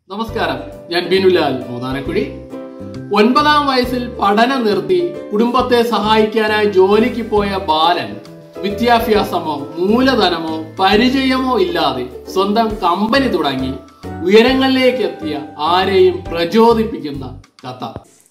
നമസ്കാരം ഞാൻ ബിനുലാൽ മൂന്നാനക്കുഴി ഒൻപതാം വയസ്സിൽ പഠനം നിർത്തി കുടുംബത്തെ സഹായിക്കാനായി ജോലിക്ക് പോയ ബാലൻ വിദ്യാഭ്യാസമോ മൂലധനമോ പരിചയമോ ഇല്ലാതെ സ്വന്തം കമ്പനി തുടങ്ങി ഉയരങ്ങളിലേക്ക് എത്തിയ ആരെയും പ്രചോദിപ്പിക്കുന്ന കഥ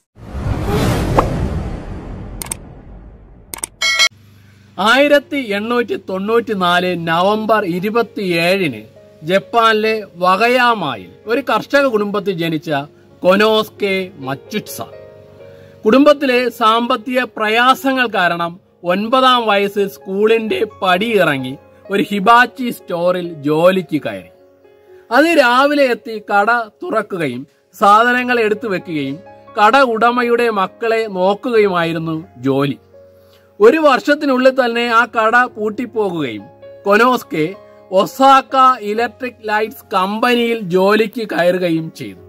ആയിരത്തി എണ്ണൂറ്റി തൊണ്ണൂറ്റി നാല് നവംബർ ഇരുപത്തിയേഴിന് ജപ്പാനിലെ വകയാമായിൽ ഒരു കർഷക കുടുംബത്തിൽ ജനിച്ച കൊനോസ്കെ മച്ചുറ്റ്സ കുടുംബത്തിലെ സാമ്പത്തിക പ്രയാസങ്ങൾ കാരണം ഒൻപതാം വയസ്സിൽ സ്കൂളിന്റെ പടിയിറങ്ങി ഒരു ഹിബാച്ചി സ്റ്റോറിൽ ജോലിക്ക് കയറി അത് രാവിലെ എത്തി കട തുറക്കുകയും സാധനങ്ങൾ എടുത്തു വെക്കുകയും കട ഉടമയുടെ മക്കളെ നോക്കുകയുമായിരുന്നു ജോലി ഒരു വർഷത്തിനുള്ളിൽ തന്നെ ആ കട പൂട്ടിപ്പോകുകയും കൊനോസ്കെ ഒസാക്ക ഇലക്ട്രിക് ലൈറ്റ്സ് കമ്പനിയിൽ ജോലിക്ക് കയറുകയും ചെയ്തു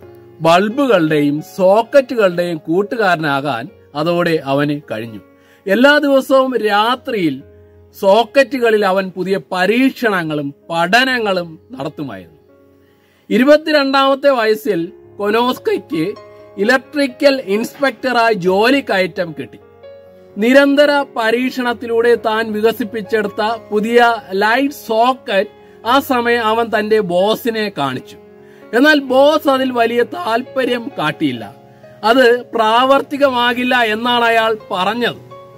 ബൾബുകളുടെയും സോക്കറ്റുകളുടെയും കൂട്ടുകാരനാകാൻ അതോടെ അവന് കഴിഞ്ഞു എല്ലാ ദിവസവും രാത്രിയിൽ സോക്കറ്റുകളിൽ അവൻ പുതിയ പരീക്ഷണങ്ങളും പഠനങ്ങളും നടത്തുമായിരുന്നു ഇരുപത്തിരണ്ടാമത്തെ വയസ്സിൽ കൊനോസ്കയ്ക്ക് ഇലക്ട്രിക്കൽ ഇൻസ്പെക്ടറായി ജോലി കയറ്റം കിട്ടി നിരന്തര പരീക്ഷണത്തിലൂടെ താൻ വികസിപ്പിച്ചെടുത്ത പുതിയ ലൈറ്റ് സോക്കറ്റ് ആ സമയം അവൻ തന്റെ ബോസിനെ കാണിച്ചു എന്നാൽ ബോസ് അതിൽ വലിയ താല്പര്യം കാട്ടിയില്ല അത് പ്രാവർത്തികമാകില്ല എന്നാണ് അയാൾ പറഞ്ഞത്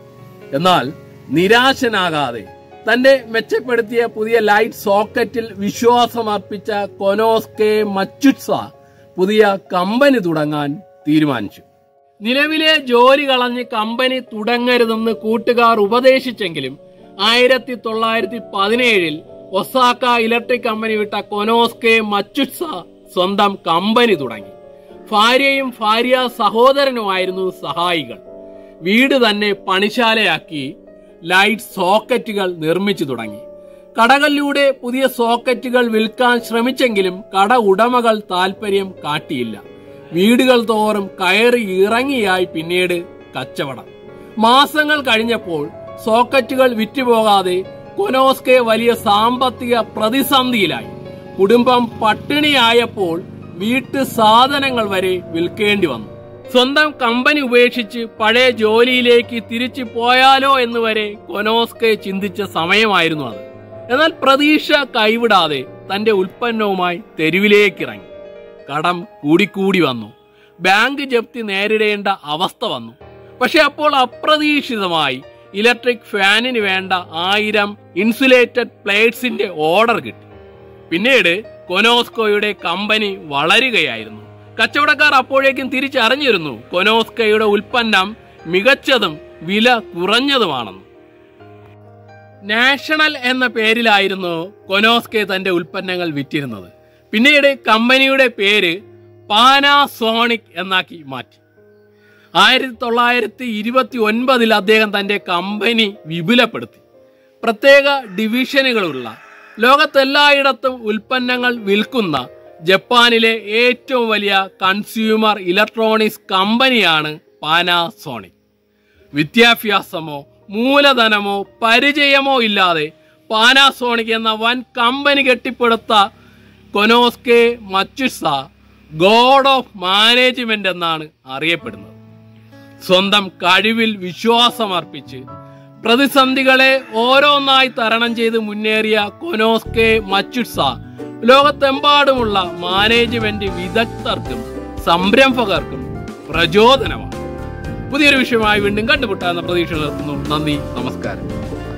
എന്നാൽ നിരാശനാകാതെ തന്റെ മെച്ചപ്പെടുത്തിയ പുതിയ ലൈറ്റ് സോക്കറ്റിൽ വിശ്വാസമർപ്പിച്ച കൊനോസ്കെ മച്ചുറ്റ്സ പുതിയ കമ്പനി തുടങ്ങാൻ തീരുമാനിച്ചു നിലവിലെ ജോലി കളഞ്ഞ് കമ്പനി തുടങ്ങരുതെന്ന് കൂട്ടുകാർ ഉപദേശിച്ചെങ്കിലും ആയിരത്തി തൊള്ളായിരത്തി പതിനേഴിൽ ഒസാക്ക ഇലക്ട്രിക് കമ്പനി വിട്ട കൊനോസ്കെ മച്ചുറ്റ്സ സ്വന്തം കമ്പനി തുടങ്ങി ഭാര്യയും ഭാര്യ സഹോദരനുമായിരുന്നു സഹായികൾ വീട് തന്നെ പണിശാലയാക്കി ലൈറ്റ് സോക്കറ്റുകൾ നിർമ്മിച്ചു തുടങ്ങി കടകളിലൂടെ പുതിയ സോക്കറ്റുകൾ വിൽക്കാൻ ശ്രമിച്ചെങ്കിലും കട ഉടമകൾ താല്പര്യം കാട്ടിയില്ല വീടുകൾ തോറും കയറി ഇറങ്ങിയായി പിന്നീട് കച്ചവടം മാസങ്ങൾ കഴിഞ്ഞപ്പോൾ സോക്കറ്റുകൾ വിറ്റുപോകാതെ കൊനോസ്കെ വലിയ സാമ്പത്തിക പ്രതിസന്ധിയിലായി കുടുംബം പട്ടിണിയായപ്പോൾ വീട്ടു സാധനങ്ങൾ വരെ വിൽക്കേണ്ടി വന്നു സ്വന്തം കമ്പനി ഉപേക്ഷിച്ച് പഴയ ജോലിയിലേക്ക് തിരിച്ചു പോയാലോ എന്ന് വരെ കൊനോസ്കെ ചിന്തിച്ച സമയമായിരുന്നു അത് എന്നാൽ പ്രതീക്ഷ കൈവിടാതെ തന്റെ ഉൽപ്പന്നവുമായി തെരുവിലേക്കിറങ്ങി കടം കൂടിക്കൂടി വന്നു ബാങ്ക് ജപ്തി നേരിടേണ്ട അവസ്ഥ വന്നു പക്ഷെ അപ്പോൾ അപ്രതീക്ഷിതമായി ഇലക്ട്രിക് ഫാനിന് വേണ്ട ആയിരം ഇൻസുലേറ്റഡ് പ്ലേറ്റ്സിന്റെ ഓർഡർ കിട്ടി പിന്നീട് കൊനോസ്കോയുടെ കമ്പനി വളരുകയായിരുന്നു കച്ചവടക്കാർ അപ്പോഴേക്കും തിരിച്ചറിഞ്ഞിരുന്നു കൊനോസ്കയുടെ ഉൽപ്പന്നം മികച്ചതും വില കുറഞ്ഞതുമാണെന്ന് നാഷണൽ എന്ന പേരിലായിരുന്നു കൊനോസ്കെ തന്റെ ഉൽപ്പന്നങ്ങൾ വിറ്റിരുന്നത് പിന്നീട് കമ്പനിയുടെ പേര് പാനാസോണിക് എന്നാക്കി മാറ്റി ആയിരത്തി തൊള്ളായിരത്തി ഇരുപത്തി ഒൻപതിൽ അദ്ദേഹം തന്റെ കമ്പനി വിപുലപ്പെടുത്തി പ്രത്യേക ഡിവിഷനുകളുള്ള ലോകത്തെല്ലായിടത്തും ഉൽപ്പന്നങ്ങൾ വിൽക്കുന്ന ജപ്പാനിലെ ഏറ്റവും വലിയ കൺസ്യൂമർ ഇലക്ട്രോണിക്സ് കമ്പനിയാണ് പാനാസോണിക് വിദ്യാഭ്യാസമോ മൂലധനമോ പരിചയമോ ഇല്ലാതെ പാനാസോണിക് എന്ന വൻ കമ്പനി കെട്ടിപ്പടുത്ത Konosuke Matsushita god of management എന്നാണ് അറിയപ്പെടുന്നത് സ്വന്തം കഴിവിൽ വിശ്വാസമർപ്പിച്ച് പ്രതിസന്ധികളെ ഓരോന്നായി തരണം ചെയ്ത് മുന്നേറിയ കൊനോസ്കെ മച്ചുസ ലോകത്തെമ്പാടുമുള്ള മാനേജ്മെന്റ് വിദഗ്ധർക്കും സംരംഭകർക്കും പ്രചോദനമാണ് പുതിയൊരു വിഷയമായി വീണ്ടും കണ്ടുമുട്ടാവുന്ന പ്രതീക്ഷ നിർത്തുന്നു നന്ദി നമസ്കാരം